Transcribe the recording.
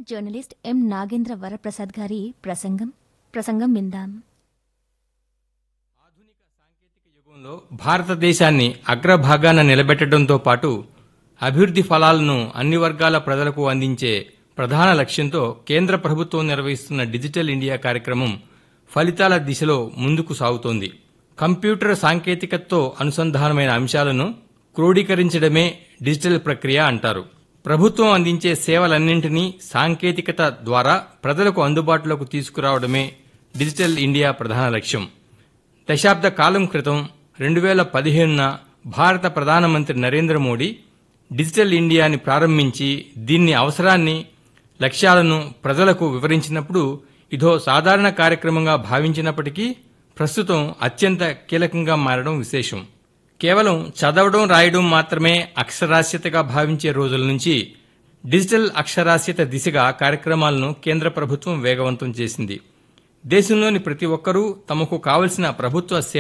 journalist ఎం నాగేంద్ర వరప్రసాద్ గారి ప్రసంగం ప్రసంగం విందాం యుగంలో భారతదేశాన్ని అగ్రభాగాన నిలబెట్టడంతో పాటు అభివృద్ధి ఫలాలను అన్ని వర్గాల ప్రజలకు అందించే ప్రధాన లక్ష్యంతో కేంద్ర ప్రభుత్వం నిర్వహిస్తున్న డిజిటల్ ఇండియా కార్యక్రమం ఫలితాల దిశలో ముందుకు సాగుతోంది కంప్యూటర్ సాంకేతికతతో అనుసంధానమైన అంశాలను క్రోడీకరించడమే డిజిటల్ ప్రక్రియ అంటారు ప్రభుత్వం అందించే సేవలన్నింటినీ సాంకేతికత ద్వారా ప్రజలకు అందుబాటులోకి తీసుకురావడమే డిజిటల్ ఇండియా ప్రధాన లక్ష్యం దశాబ్ద కాలం క్రితం రెండు వేల పదిహేనున భారత ప్రధానమంత్రి నరేంద్ర మోడీ డిజిటల్ ఇండియాని ప్రారంభించి దీన్ని అవసరాన్ని లక్ష్యాలను ప్రజలకు వివరించినప్పుడు ఇదో సాధారణ కార్యక్రమంగా భావించినప్పటికీ ప్రస్తుతం అత్యంత కీలకంగా మారడం విశేషం కేవలం చదవడం రాయడం మాత్రమే అక్షరాస్యతగా భావించే రోజుల నుంచి డిజిటల్ అక్షరాస్యత దిశగా కార్యక్రమాలను కేంద్ర ప్రభుత్వం వేగవంతం చేసింది దేశంలోని ప్రతి ఒక్కరూ తమకు కావలసిన ప్రభుత్వ